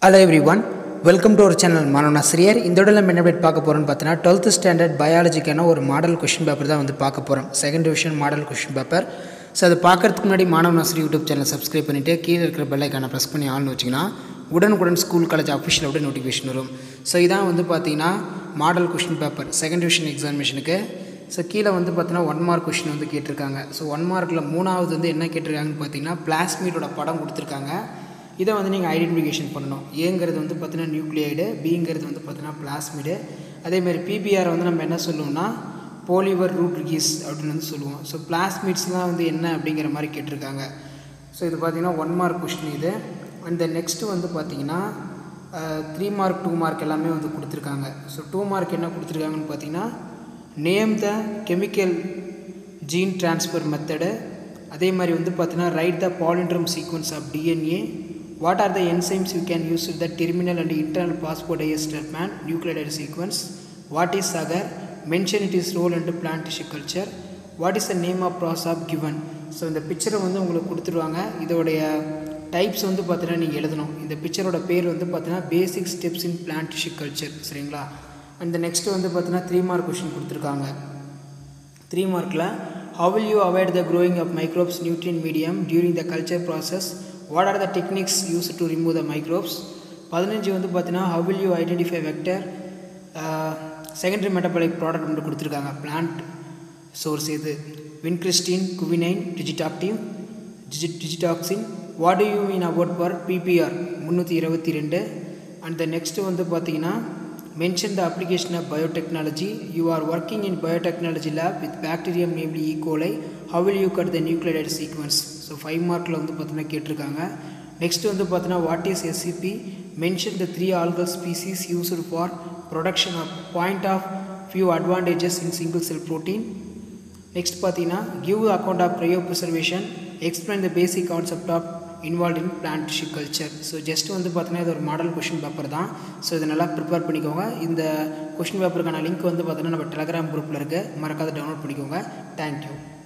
hello everyone welcome to ஒரு channel மாணவன் ஆசிரியர் இந்த உடல் நம்ம என்ன update பார்க்க போகிறோம்னு பார்த்தீங்கன்னா டுவெல்த் ஸ்டாண்டர்ட் பயாலஜிக்கான ஒரு மாடல் கொஷின் பேப்பர் தான் வந்து பார்க்க போகிறோம் second division model question paper so அது பார்க்கறதுக்கு முன்னாடி மாணவன் ஆசிரியர் யூடியூப் சேனல் சப்ஸ்கிரைப் பண்ணிவிட்டு கீழே இருக்கிற பெல்லைக்கான ப்ரெஸ் பண்ணி ஆள்னு வச்சிங்கன்னா உடனுக்குடன் ஸ்கூல் காலேஜ் அஃபிஷியல் அப்படியே நோட்டிஃபிகேஷன் வரும் ஸோ இதான் வந்து பார்த்தீங்கன்னா model question paper second division எக்ஸாமினேஷனுக்கு ஸோ கீழே வந்து பார்த்தீங்கன்னா ஒன் மார்க் கொஷின் வந்து கேட்டிருக்காங்க ஸோ ஒன் மார்க்கில் மூணாவது வந்து என்ன கேட்டிருக்காங்கன்னு பார்த்தீங்கன்னா பிளாஸ்மீட்டோட படம் கொடுத்துருக்காங்க இதை வந்து நீங்கள் ஐடென்டிஃபிகேஷன் பண்ணணும் ஏங்கிறது வந்து பார்த்தீங்கன்னா நியூக்ளியைடு பிங்கிறது வந்து பார்த்தீங்கன்னா பிளாஸ்மிடு அதேமாதிரி பிபிஆர் வந்து நம்ம என்ன சொல்லுவோம்னா போலிவர் ரூட்ரிகிஸ் அப்படின்னு வந்து சொல்லுவோம் ஸோ பிளாஸ்மிட்ஸ்லாம் வந்து என்ன அப்படிங்கிற மாதிரி கேட்டிருக்காங்க ஸோ இது பார்த்தீங்கன்னா ஒன் மார்க் கொஷின் இது அண்ட் நெக்ஸ்ட்டு வந்து பார்த்தீங்கன்னா த்ரீ மார்க் டூ மார்க் எல்லாமே வந்து கொடுத்துருக்காங்க ஸோ டூ மார்க் என்ன கொடுத்துருக்காங்கன்னு பார்த்தீங்கன்னா name the chemical gene transfer method அதே மாதிரி வந்து பார்த்தீங்கன்னா write the palindrome sequence of DNA what are the enzymes you can use the terminal and internal phosphodiester nucleotide sequence what is agar mention it is role and plant tissue culture what is the name of process of given so இந்த பிக்சரை வந்து உங்களுக்கு கொடுத்துருவாங்க இதோடைய types வந்து பார்த்தீங்கன்னா நீங்கள் எழுதணும் இந்த பிக்சரோட பேர் வந்து பார்த்தீங்கன்னா basic steps in plant tissue culture சரிங்களா அண்ட் நெக்ஸ்ட்டு வந்து பார்த்தீங்கன்னா த்ரீ மார்க் கொஷின் கொடுத்துருக்காங்க த்ரீ மார்க்கில் how will you avoid the growing of microbes nutrient medium during the culture process what are the techniques used to remove the microbes பதினஞ்சு வந்து பார்த்தீங்கன்னா how will you identify vector secondary metabolic product வந்து கொடுத்துருக்காங்க plant source இது vincristine quinine டிஜிடாக்டிவ் டிஜி digitoxin what do you mean about for PBR முந்நூற்றி இருபத்தி ரெண்டு அண்ட் த நெக்ஸ்ட்டு வந்து பார்த்தீங்கன்னா mention the application of biotechnology you are working in biotechnology lab with bacterium namely e coli how will you cut the nucleotide sequence so five மார்க்கில் வந்து பார்த்தீங்கன்னா கேட்டிருக்காங்க next வந்து பார்த்தீங்கன்னா what is SCP mention the three algal species used for production of point of few advantages in single cell protein next பார்த்தீங்கன்னா give account of cryopreservation explain the basic concept of involve in plant tissue culture so just வந்து பார்த்தீங்கன்னா இது ஒரு model question paper தான் so இதை நல்லா prepare பண்ணிக்கோங்க இந்த கொஷின் பேப்பருக்கான லிங்க் வந்து பார்த்தீங்கன்னா நம்ம டெலகிராம் குரூப்பில் இருக்குது மறக்காத டவுன்லோட் பண்ணிக்கோங்க தேங்க்யூ